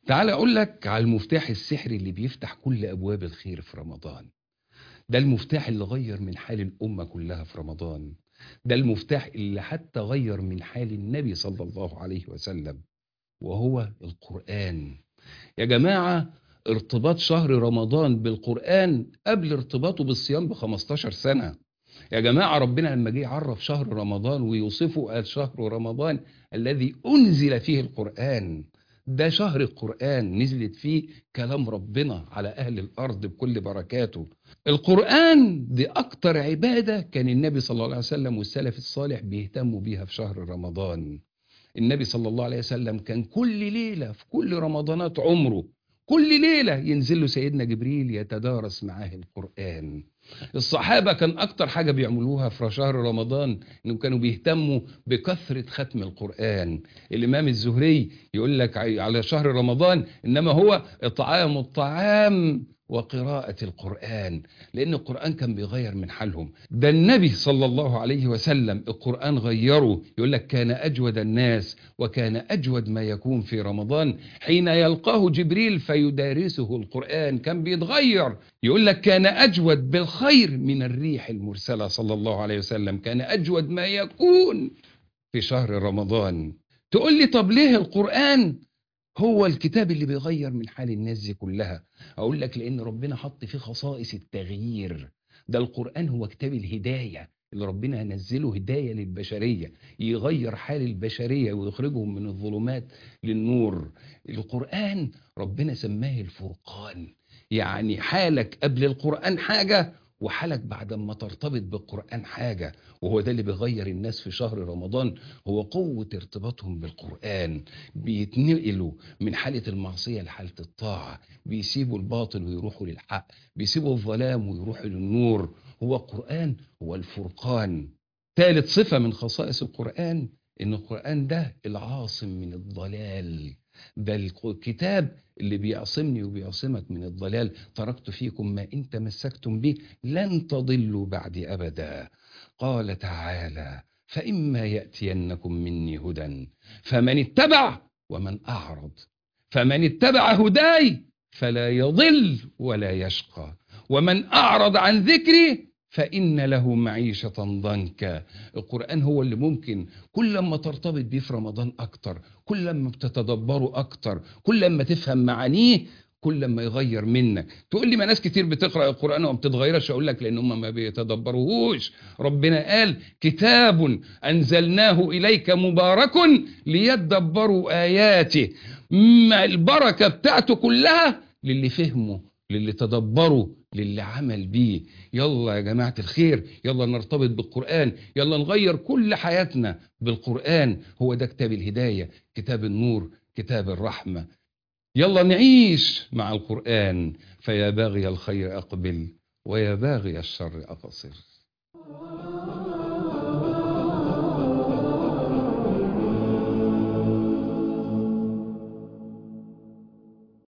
تعال اقول لك على المفتاح السحري اللي بيفتح كل ابواب الخير في رمضان ده المفتاح اللي غير من حال الامه كلها في رمضان ده المفتاح اللي حتى غير من حال النبي صلى الله عليه وسلم وهو القران يا جماعه ارتباط شهر رمضان بالقران قبل ارتباطه بالصيام ب 15 سنه يا جماعه ربنا لما جه يعرف شهر رمضان ويوصفه قال شهر رمضان الذي انزل فيه القران ده شهر القرآن نزلت فيه كلام ربنا على أهل الأرض بكل بركاته القرآن دي أكتر عبادة كان النبي صلى الله عليه وسلم والسلف الصالح بيهتموا بيها في شهر رمضان النبي صلى الله عليه وسلم كان كل ليلة في كل رمضانات عمره كل ليلة ينزل له سيدنا جبريل يتدارس معاه القرآن الصحابة كان أكتر حاجة بيعملوها في شهر رمضان إنهم كانوا بيهتموا بكثرة ختم القرآن الإمام الزهري يقول لك على شهر رمضان إنما هو إطعام الطعام وقراءة القرآن لأن القرآن كان بيغير من حالهم ده النبي صلى الله عليه وسلم القرآن غيره يقول لك كان أجود الناس وكان أجود ما يكون في رمضان حين يلقاه جبريل فيدارسه القرآن كان بيتغير يقول لك كان أجود بالخير من الريح المرسلة صلى الله عليه وسلم كان أجود ما يكون في شهر رمضان تقول لي طب ليه القرآن هو الكتاب اللي بيغير من حال الناس دي كلها اقول لك لان ربنا حط فيه خصائص التغيير ده القران هو كتاب الهدايه اللي ربنا نزله هدايه للبشريه يغير حال البشريه ويخرجهم من الظلمات للنور القران ربنا سماه الفرقان يعني حالك قبل القران حاجه وحالك بعد ما ترتبط بالقرآن حاجة وهو ده اللي بيغير الناس في شهر رمضان هو قوة ارتباطهم بالقرآن بيتنقلوا من حالة المعصية لحالة الطاعة بيسيبوا الباطل ويروحوا للحق بيسيبوا الظلام ويروحوا للنور هو القرآن هو الفرقان ثالث صفة من خصائص القرآن إن القرآن ده العاصم من الضلال ده الكتاب اللي بيعصمني وبيعصمك من الضلال تركت فيكم ما إن تمسكتم به لن تضلوا بعد أبدا قال تعالى فإما يأتينكم مني هدى فمن اتبع ومن أعرض فمن اتبع هداي فلا يضل ولا يشقى ومن أعرض عن ذكري فإن له معيشة ضنكا القرآن هو اللي ممكن كل ما ترتبط بيه في رمضان أكتر كل ما بتتدبره أكتر كل ما تفهم معانيه كل ما يغير منك تقول لي ما ناس كتير بتقرأ القرآن وما بتتغيرش أقول لك لأن هم ما بيتدبروهوش ربنا قال كتاب أنزلناه إليك مبارك ليدبروا آياته ما البركة بتاعته كلها للي فهمه للي تدبروا للي عمل بيه يلا يا جماعة الخير يلا نرتبط بالقرآن يلا نغير كل حياتنا بالقرآن هو ده كتاب الهداية كتاب النور كتاب الرحمة يلا نعيش مع القرآن فيا باغي الخير أقبل ويا باغي الشر أقصر